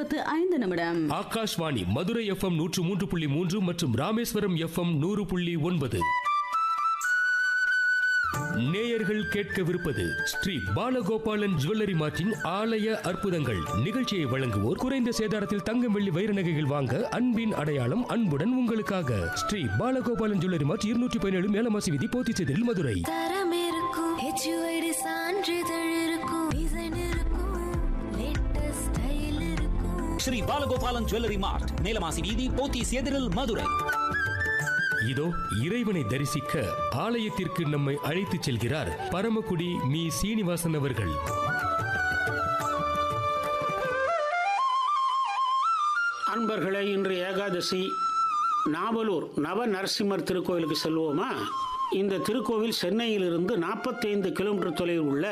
இருபத்து ஐந்து நிமிடம் ஆகாஷ்வாணி மதுரை எஃப்எம் நூற்று மூன்று புள்ளி மூன்று மற்றும் ராமேஸ்வரம் எஃப்எம் நூறு புள்ளி ஒன்பது நேயர்கள் கேட்கவிருப்பது ஸ்ரீ பாலகோபாலன் ஜுவல்லரி மார்ட்டின் ஆலய அற்புதங்கள் நிகழ்ச்சியை வழங்குவோர் குறைந்த சேதாரத்தில் தங்கம் வெள்ளி வைர நகைகள் வாங்க அன்பின் அடையாளம் அன்புடன் உங்களுக்காக ஸ்ரீ பாலகோபாலன் ஜுவல்லரி மார்ட் இருநூற்றி பதினேழு மேலமாசி விதி போத்திச்செதில் மதுரை தரம் இருக்கும் ஹெச்யூஐடி சான்றிதழ் இருக்கும் டிசைன் இருக்கும் லேட்டஸ்ட் ஸ்டைல் இருக்கும் ஸ்ரீ பாலகோபாலன் ஜுவல்லரி மார்ட் நீலமாசி வீதி போத்தீஸ் எதிரில் மதுரை இதோ இறைவனை தரிசிக்க ஆலயத்திற்கு நம்மை அழைத்துச் செல்கிறார் பரமக்குடி மீ சீனிவாசன் அவர்கள் அன்பர்களே இன்று ஏகாதசி நாவலூர் நவ நரசிம்மர் திருக்கோயிலுக்கு செல்வோமா இந்த திருக்கோவில் சென்னையிலிருந்து நாற்பத்தைந்து கிலோமீட்டர் தொலைவில் உள்ள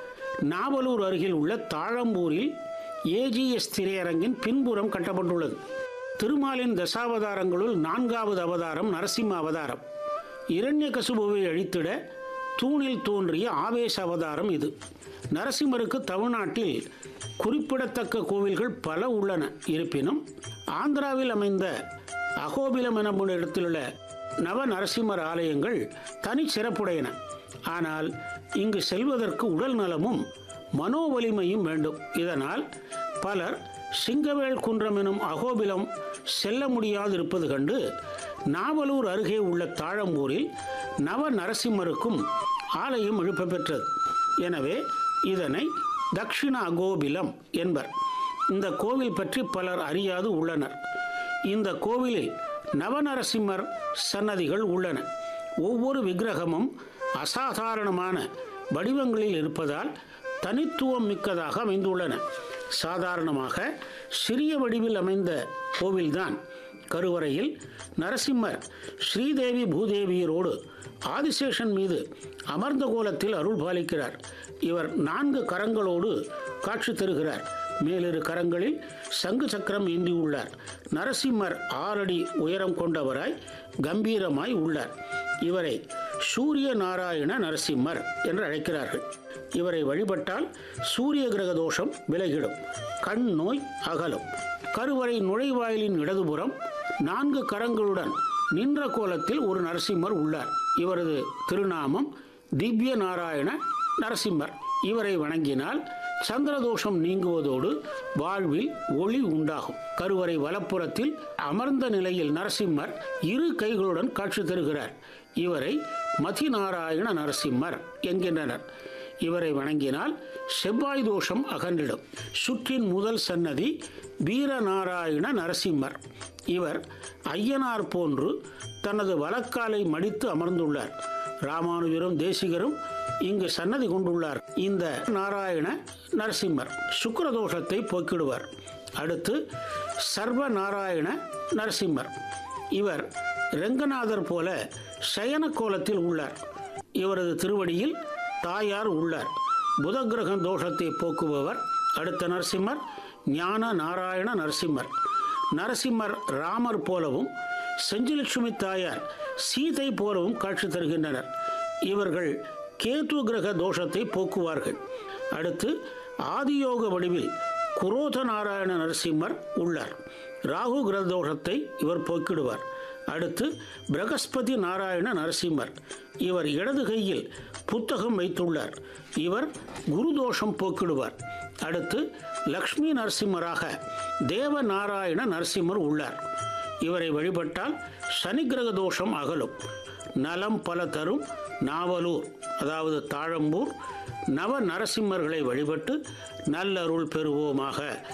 நாவலூர் அருகில் உள்ள தாழம்பூரில் ஏஜிஎஸ் திரையரங்கின் பின்புறம் கட்டப்பட்டுள்ளது திருமாலின் தசாவதாரங்களுள் நான்காவது அவதாரம் நரசிம்ம அவதாரம் இரண்ய கசுபுவை அழித்திட தூணில் தோன்றிய ஆவேச அவதாரம் இது நரசிம்மருக்கு தமிழ்நாட்டில் குறிப்பிடத்தக்க கோவில்கள் பல உள்ளன இருப்பினும் ஆந்திராவில் அமைந்த அகோபிலம் எனப்படும் இடத்திலுள்ள நவ நரசிம்மர் ஆலயங்கள் தனி சிறப்புடையன ஆனால் இங்கு செல்வதற்கு உடல் நலமும் மனோ வலிமையும் வேண்டும் இதனால் பலர் சிங்கவேல் குன்றம் எனும் அகோபிலம் செல்ல முடியாதிருப்பது கண்டு நாவலூர் அருகே உள்ள தாழம்பூரில் நவ நரசிம்மருக்கும் ஆலயம் எழுப்ப பெற்றது எனவே இதனை தக்ஷிண அகோபிலம் என்பர் இந்த கோவில் பற்றி பலர் அறியாது உள்ளனர் இந்த கோவிலில் நவநரசிம்மர் சன்னதிகள் உள்ளன ஒவ்வொரு விக்கிரகமும் அசாதாரணமான வடிவங்களில் இருப்பதால் தனித்துவம் மிக்கதாக அமைந்துள்ளன சாதாரணமாக சிறிய வடிவில் அமைந்த கோவில்தான் கருவறையில் நரசிம்மர் ஸ்ரீதேவி பூதேவியரோடு ஆதிசேஷன் மீது அமர்ந்த கோலத்தில் அருள் பாலிக்கிறார் இவர் நான்கு கரங்களோடு காட்சி தருகிறார் மேலிரு கரங்களில் சங்கு சக்கரம் ஏந்தியுள்ளார் நரசிம்மர் ஆறடி உயரம் கொண்டவராய் கம்பீரமாய் உள்ளார் இவரை சூரிய நாராயண நரசிம்மர் என்று அழைக்கிறார்கள் இவரை வழிபட்டால் சூரிய கிரக தோஷம் விலகிடும் கண் நோய் அகலும் கருவறை நுழைவாயிலின் இடதுபுறம் நான்கு கரங்களுடன் நின்ற கோலத்தில் ஒரு நரசிம்மர் உள்ளார் இவரது திருநாமம் திவ்ய நாராயண நரசிம்மர் இவரை வணங்கினால் சந்திரதோஷம் நீங்குவதோடு வாழ்வில் ஒளி உண்டாகும் கருவறை வலப்புறத்தில் அமர்ந்த நிலையில் நரசிம்மர் இரு கைகளுடன் காட்சி தருகிறார் இவரை மதிநாராயண நரசிம்மர் என்கின்றனர் இவரை வணங்கினால் செவ்வாய் தோஷம் அகன்றிடும் சுற்றின் முதல் சன்னதி வீரநாராயண நரசிம்மர் இவர் ஐயனார் போன்று தனது வலக்காலை மடித்து அமர்ந்துள்ளார் ராமானுஜரும் தேசிகரும் இங்கு சன்னதி கொண்டுள்ளார் இந்த நாராயண நரசிம்மர் சுக்கரதோஷத்தை போக்கிடுவார் அடுத்து சர்வ நாராயண நரசிம்மர் இவர் ரெங்கநாதர் போல சயன கோலத்தில் உள்ளார் இவரது திருவடியில் தாயார் உள்ளார் புதகிரகம் தோஷத்தை போக்குபவர் அடுத்த நரசிம்மர் ஞான நாராயண நரசிம்மர் நரசிம்மர் ராமர் போலவும் செஞ்சிலட்சுமி தாயார் சீதை போலவும் காட்சி தருகின்றனர் இவர்கள் கேது கிரக தோஷத்தை போக்குவார்கள் அடுத்து ஆதியோக வடிவில் குரோத நாராயண நரசிம்மர் உள்ளார் ராகு கிரக தோஷத்தை இவர் போக்கிடுவார் அடுத்து பிரகஸ்பதி நாராயண நரசிம்மர் இவர் இடது கையில் புத்தகம் வைத்துள்ளார் இவர் குரு தோஷம் போக்கிடுவார் அடுத்து லக்ஷ்மி நரசிம்மராக தேவ நாராயண நரசிம்மர் உள்ளார் இவரை வழிபட்டால் சனி கிரக தோஷம் அகலும் நலம் பல தரும் நாவலூர் அதாவது தாழம்பூர் நவ நரசிம்மர்களை வழிபட்டு நல்லருள் பெறுவோமாக